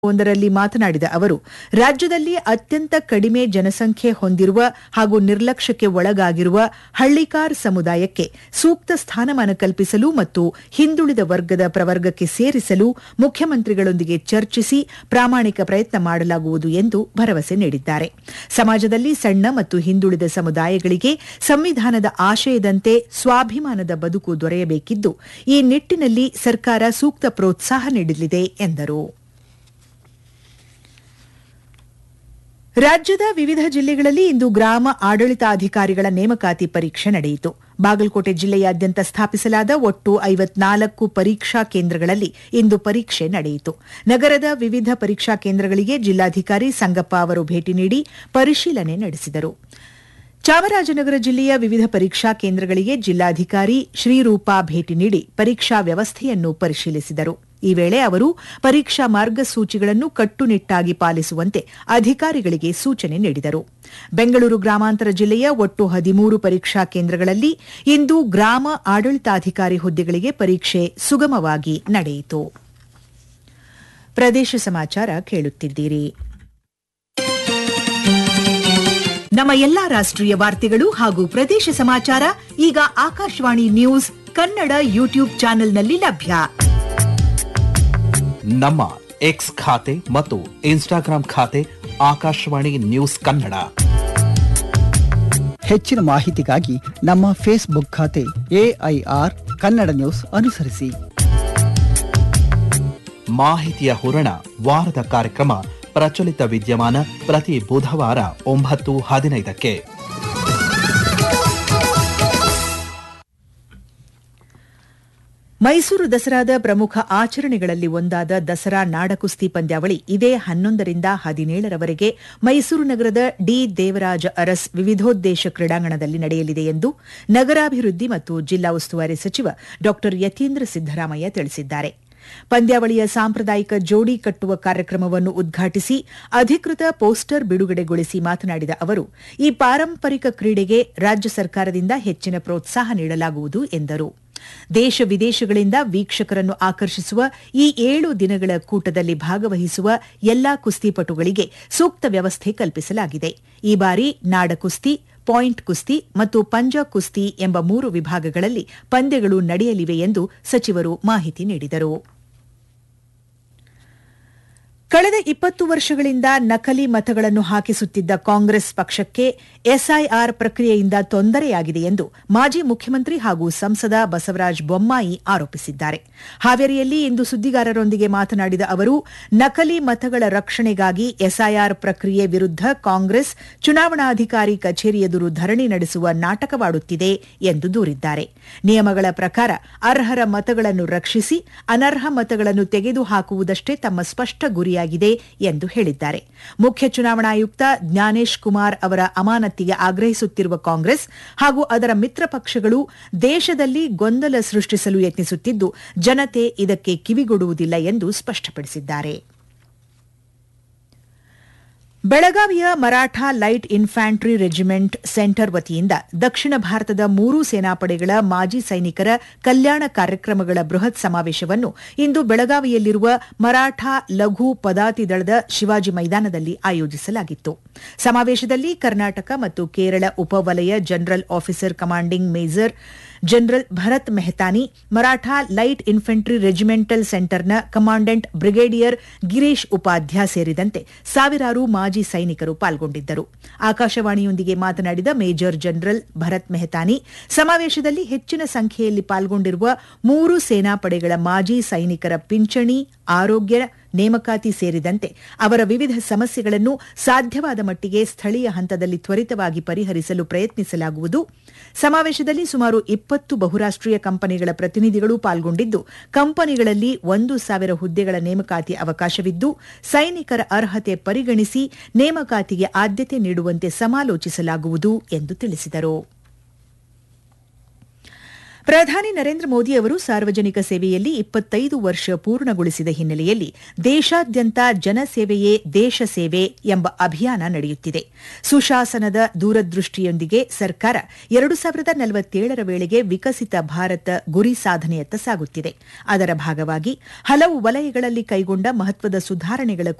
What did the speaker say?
ಒಂದರಲ್ಲಿ ಮಾತನಾಡಿದ ಅವರು ರಾಜ್ಯದಲ್ಲಿ ಅತ್ಯಂತ ಕಡಿಮೆ ಜನಸಂಖ್ಯೆ ಹೊಂದಿರುವ ಹಾಗೂ ನಿರ್ಲಕ್ಷ್ಯಕ್ಕೆ ಒಳಗಾಗಿರುವ ಹಳ್ಳಿಕಾರ್ ಸಮುದಾಯಕ್ಕೆ ಸೂಕ್ತ ಸ್ಥಾನಮಾನ ಕಲ್ಪಿಸಲು ಮತ್ತು ಹಿಂದುಳಿದ ವರ್ಗದ ಪ್ರವರ್ಗಕ್ಕೆ ಸೇರಿಸಲು ಮುಖ್ಯಮಂತ್ರಿಗಳೊಂದಿಗೆ ಚರ್ಚಿಸಿ ಪ್ರಾಮಾಣಿಕ ಪ್ರಯತ್ನ ಮಾಡಲಾಗುವುದು ಎಂದು ಭರವಸೆ ನೀಡಿದ್ದಾರೆ ಸಮಾಜದಲ್ಲಿ ಸಣ್ಣ ಮತ್ತು ಹಿಂದುಳಿದ ಸಮುದಾಯಗಳಿಗೆ ಸಂವಿಧಾನದ ಆಶಯದಂತೆ ಸ್ವಾಭಿಮಾನದ ಬದುಕು ದೊರೆಯಬೇಕಿದ್ದು ಈ ನಿಟ್ಟಿನಲ್ಲಿ ಸರ್ಕಾರ ಸೂಕ್ತ ಪ್ರೋತ್ಸಾಹ ನೀಡಲಿದೆ ಎಂದರು ರಾಜ್ಯದ ವಿವಿಧ ಜಿಲ್ಲೆಗಳಲ್ಲಿ ಇಂದು ಗ್ರಾಮ ಆಡಳಿತಾಧಿಕಾರಿಗಳ ನೇಮಕಾತಿ ಪರೀಕ್ಷೆ ನಡೆಯಿತು ಬಾಗಲಕೋಟೆ ಜಿಲ್ಲೆಯಾದ್ಯಂತ ಸ್ಥಾಪಿಸಲಾದ ಒಟ್ಟು ಐವತ್ನಾಲ್ಕು ಪರೀಕ್ಷಾ ಕೇಂದ್ರಗಳಲ್ಲಿ ಇಂದು ಪರೀಕ್ಷೆ ನಡೆಯಿತು ನಗರದ ವಿವಿಧ ಪರೀಕ್ಷಾ ಕೇಂದ್ರಗಳಿಗೆ ಜಿಲ್ಲಾಧಿಕಾರಿ ಸಂಗಪ್ಪ ಅವರು ಭೇಟಿ ನೀಡಿ ಪರಿಶೀಲನೆ ನಡೆಸಿದರು ಚಾಮರಾಜನಗರ ಜಿಲ್ಲೆಯ ವಿವಿಧ ಪರೀಕ್ಷಾ ಕೇಂದ್ರಗಳಿಗೆ ಜಿಲ್ಲಾಧಿಕಾರಿ ಶ್ರೀರೂಪಾ ಭೇಟಿ ನೀಡಿ ಪರೀಕ್ಷಾ ವ್ಯವಸ್ಥೆಯನ್ನು ಪರಿಶೀಲಿಸಿದರು ಈ ವೇಳೆ ಅವರು ಪರೀಕ್ಷಾ ಮಾರ್ಗಸೂಚಿಗಳನ್ನು ಕಟ್ಟುನಿಟ್ಟಾಗಿ ಪಾಲಿಸುವಂತೆ ಅಧಿಕಾರಿಗಳಿಗೆ ಸೂಚನೆ ನೀಡಿದರು ಬೆಂಗಳೂರು ಗ್ರಾಮಾಂತರ ಜಿಲ್ಲೆಯ ಒಟ್ಟು ಹದಿಮೂರು ಪರೀಕ್ಷಾ ಕೇಂದ್ರಗಳಲ್ಲಿ ಇಂದು ಗ್ರಾಮ ಆಡಳಿತಾಧಿಕಾರಿ ಹುದ್ದೆಗಳಿಗೆ ಪರೀಕ್ಷೆ ಸುಗಮವಾಗಿ ನಡೆಯಿತು ಪ್ರದೇಶ ಸಮಾಚಾರ ಕೇಳುತ್ತಿದ್ದೀರಿ ನಮ್ಮ ಎಲ್ಲಾ ರಾಷ್ಟ್ರೀಯ ವಾರ್ತೆಗಳು ಹಾಗೂ ಪ್ರದೇಶ ಸಮಾಚಾರ ಈಗ ಆಕಾಶವಾಣಿ ನ್ಯೂಸ್ ಕನ್ನಡ ಯೂಟ್ಯೂಬ್ ಚಾನೆಲ್ನಲ್ಲಿ ಲಭ್ಯ ನಮ್ಮ ಎಕ್ಸ್ ಖಾತೆ ಮತ್ತು ಇನ್ಸ್ಟಾಗ್ರಾಂ ಖಾತೆ ಆಕಾಶವಾಣಿ ನ್ಯೂಸ್ ಕನ್ನಡ ಹೆಚ್ಚಿನ ಮಾಹಿತಿಗಾಗಿ ನಮ್ಮ ಫೇಸ್ಬುಕ್ ಖಾತೆ ಎಐಆರ್ ಕನ್ನಡ ನ್ಯೂಸ್ ಅನುಸರಿಸಿ ಮಾಹಿತಿಯ ಹೂರಣ ವಾರದ ಕಾರ್ಯಕ್ರಮ ಪ್ರಚಲಿತ ವಿದ್ಯಮಾನ ಪ್ರತಿ ಬುಧವಾರ ಒಂಬತ್ತು ಹದಿನೈದಕ್ಕೆ ಮೈಸೂರು ದಸರಾದ ಪ್ರಮುಖ ಆಚರಣೆಗಳಲ್ಲಿ ಒಂದಾದ ದಸರಾ ನಾಡಕುಸ್ತಿ ಪಂದ್ಯಾವಳಿ ಇದೇ ಹನ್ನೊಂದರಿಂದ ಹದಿನೇಳರವರೆಗೆ ಮೈಸೂರು ನಗರದ ಡಿ ದೇವರಾಜ ಅರಸ್ ವಿವಿಧೋದ್ದೇಶ ಕ್ರೀಡಾಂಗಣದಲ್ಲಿ ನಡೆಯಲಿದೆ ಎಂದು ನಗರಾಭಿವೃದ್ಧಿ ಮತ್ತು ಜಿಲ್ಲಾ ಉಸ್ತುವಾರಿ ಸಚಿವ ಡಾ ಯತೀಂದ್ರ ಸಿದ್ದರಾಮಯ್ಯ ತಿಳಿಸಿದ್ದಾರೆ ಪಂದ್ಯಾವಳಿಯ ಸಾಂಪ್ರದಾಯಿಕ ಜೋಡಿ ಕಟ್ಟುವ ಕಾರ್ಯಕ್ರಮವನ್ನು ಉದ್ಘಾಟಿಸಿ ಅಧಿಕೃತ ಪೋಸ್ಟರ್ ಬಿಡುಗಡೆಗೊಳಿಸಿ ಮಾತನಾಡಿದ ಅವರು ಈ ಪಾರಂಪರಿಕ ಕ್ರೀಡೆಗೆ ರಾಜ್ಯ ಸರ್ಕಾರದಿಂದ ಹೆಚ್ಚಿನ ಪ್ರೋತ್ಸಾಹ ನೀಡಲಾಗುವುದು ಎಂದರು ದೇಶ ವಿದೇಶಗಳಿಂದ ವೀಕ್ಷಕರನ್ನು ಆಕರ್ಷಿಸುವ ಈ ಏಳು ದಿನಗಳ ಕೂಟದಲ್ಲಿ ಭಾಗವಹಿಸುವ ಎಲ್ಲಾ ಕುಸ್ತಿಪಟುಗಳಿಗೆ ಸೂಕ್ತ ವ್ಯವಸ್ಥೆ ಕಲ್ಪಿಸಲಾಗಿದೆ ಈ ಬಾರಿ ನಾಡ ಕುಸ್ತಿ ಪಾಯಿಂಟ್ ಕುಸ್ತಿ ಮತ್ತು ಪಂಜ ಕುಸ್ತಿ ಎಂಬ ಮೂರು ವಿಭಾಗಗಳಲ್ಲಿ ಪಂದ್ಯಗಳು ನಡೆಯಲಿವೆ ಎಂದು ಸಚಿವರು ಮಾಹಿತಿ ನೀಡಿದರು ಕಳೆದ ಇಪ್ಪತ್ತು ವರ್ಷಗಳಿಂದ ನಕಲಿ ಮತಗಳನ್ನು ಹಾಕಿಸುತ್ತಿದ್ದ ಕಾಂಗ್ರೆಸ್ ಪಕ್ಷಕ್ಕೆ ಎಸ್ಐಆರ್ ಪ್ರಕ್ರಿಯೆಯಿಂದ ತೊಂದರೆಯಾಗಿದೆ ಎಂದು ಮಾಜಿ ಮುಖ್ಯಮಂತ್ರಿ ಹಾಗೂ ಸಂಸದ ಬಸವರಾಜ ಬೊಮ್ಮಾಯಿ ಆರೋಪಿಸಿದ್ದಾರೆ ಹಾವೇರಿಯಲ್ಲಿ ಇಂದು ಸುದ್ದಿಗಾರರೊಂದಿಗೆ ಮಾತನಾಡಿದ ಅವರು ನಕಲಿ ಮತಗಳ ರಕ್ಷಣೆಗಾಗಿ ಎಸ್ಐಆರ್ ಪ್ರಕ್ರಿಯೆ ವಿರುದ್ಧ ಕಾಂಗ್ರೆಸ್ ಚುನಾವಣಾಧಿಕಾರಿ ಕಚೇರಿ ಎದುರು ಧರಣಿ ನಡೆಸುವ ನಾಟಕವಾಡುತ್ತಿದೆ ಎಂದು ದೂರಿದ್ದಾರೆ ನಿಯಮಗಳ ಪ್ರಕಾರ ಅರ್ಹರ ಮತಗಳನ್ನು ರಕ್ಷಿಸಿ ಅನರ್ಹ ಮತಗಳನ್ನು ತೆಗೆದುಹಾಕುವುದಷ್ಟೇ ತಮ್ಮ ಸ್ಪಷ್ಟ ಗುರಿಯಾಗಿದೆ ಎಂದು ಹೇಳಿದ್ದಾರೆ ಮುಖ್ಯ ಚುನಾವಣಾಯುಕ್ತ ಜ್ಞಾನೇಶ್ ಕುಮಾರ್ ಅವರ ಅಮಾನತಿಗೆ ಆಗ್ರಹಿಸುತ್ತಿರುವ ಕಾಂಗ್ರೆಸ್ ಹಾಗೂ ಅದರ ಮಿತ್ರ ಪಕ್ಷಗಳು ದೇಶದಲ್ಲಿ ಗೊಂದಲ ಸೃಷ್ಟಿಸಲು ಯತ್ನಿಸುತ್ತಿದ್ದು ಜನತೆ ಇದಕ್ಕೆ ಕಿವಿಗೊಡುವುದಿಲ್ಲ ಎಂದು ಸ್ಪಷ್ಟಪಡಿಸಿದ್ದಾರೆ ಬೆಳಗಾವಿಯ Maratha light infantry regiment centre ವತಿಯಿಂದ ದಕ್ಷಿಣ ಭಾರತದ ಮೂರೂ ಸೇನಾಪಡೆಗಳ ಮಾಜಿ ಸೈನಿಕರ ಕಲ್ಯಾಣ ಕಾರ್ಯಕ್ರಮಗಳ ಬೃಹತ್ ಸಮಾವೇಶವನ್ನು ಇಂದು ಬೆಳಗಾವಿಯಲ್ಲಿರುವ ಮರಾಠ ಲಘು ಪದಾತಿ ದಳದ ಶಿವಾಜಿ ಮೈದಾನದಲ್ಲಿ ಆಯೋಜಿಸಲಾಗಿತ್ತು ಸಮಾವೇಶದಲ್ಲಿ ಕರ್ನಾಟಕ ಮತ್ತು ಕೇರಳ ಉಪವಲಯ general officer commanding major general Bharat Mehtani Maratha light infantry regimental ಸೆಂಟರ್ನ ಕಮಾಂಡೆಂಟ್ ಬ್ರಿಗೇಡಿಯರ್ ಗಿರೀಶ್ ಉಪಾಧ್ಯ ಸೇರಿದಂತೆ ಸಾವಿರಾರು ಮಾಜಿ ಸೈನಿಕರು ಪಾಲ್ಗೊಂಡಿದ್ದರು ಆಕಾಶವಾಣಿಯೊಂದಿಗೆ ಮಾತನಾಡಿದ ಮೇಜರ್ ಜನರಲ್ ಭರತ್ ಮೆಹತಾನಿ ಸಮಾವೇಶದಲ್ಲಿ ಹೆಚ್ಚಿನ ಸಂಖ್ಯೆಯಲ್ಲಿ ಪಾಲ್ಗೊಂಡಿರುವ ಮೂರು ಸೇನಾಪಡೆಗಳ ಮಾಜಿ ಸೈನಿಕರ ಪಿಂಚಣಿ ಆರೋಗ್ಯ ನೇಮಕಾತಿ ಸೇರಿದಂತೆ ಅವರ ವಿವಿಧ ಸಮಸ್ಯೆಗಳನ್ನು ಸಾಧ್ಯವಾದ ಮಟ್ಟಿಗೆ ಸ್ಥಳೀಯ ಹಂತದಲ್ಲಿ ತ್ವರಿತವಾಗಿ ಪರಿಹರಿಸಲು ಪ್ರಯತ್ನಿಸಲಾಗುವುದು ಸಮಾವೇಶದಲ್ಲಿ ಸುಮಾರು ಇಪ್ಪತ್ತು ಬಹುರಾಷ್ಟೀಯ ಕಂಪನಿಗಳ ಪ್ರತಿನಿಧಿಗಳು ಪಾಲ್ಗೊಂಡಿದ್ದು ಕಂಪನಿಗಳಲ್ಲಿ ಒಂದು ಸಾವಿರ ಹುದ್ದೆಗಳ ನೇಮಕಾತಿ ಅವಕಾಶವಿದ್ದು ಸೈನಿಕರ ಅರ್ಹತೆ ಪರಿಗಣಿಸಿ ನೇಮಕಾತಿಗೆ ಆದ್ಯತೆ ನೀಡುವಂತೆ ಸಮಾಲೋಚಿಸಲಾಗುವುದು ಎಂದು ತಿಳಿಸಿದರು ಪ್ರಧಾನಿ ನರೇಂದ್ರ ಮೋದಿ ಅವರು ಸಾರ್ವಜನಿಕ ಸೇವೆಯಲ್ಲಿ ಇಪ್ಪತ್ತೈದು ವರ್ಷ ಪೂರ್ಣಗೊಳಿಸಿದ ಹಿನ್ನೆಲೆಯಲ್ಲಿ ದೇಶಾದ್ಯಂತ ಜನಸೇವೆಯೇ ದೇಶ ಸೇವೆ ಎಂಬ ಅಭಿಯಾನ ನಡೆಯುತ್ತಿದೆ ಸುಶಾಸನದ ದೂರದೃಷ್ಟಿಯೊಂದಿಗೆ ಸರ್ಕಾರ ಎರಡು ಸಾವಿರದ ನಲವತ್ತೇಳರ ವೇಳೆಗೆ ವಿಕಸಿತ ಭಾರತ ಗುರಿ ಸಾಧನೆಯತ್ತ ಸಾಗುತ್ತಿದೆ ಅದರ ಭಾಗವಾಗಿ ಹಲವು ವಲಯಗಳಲ್ಲಿ ಕೈಗೊಂಡ ಮಹತ್ವದ ಸುಧಾರಣೆಗಳ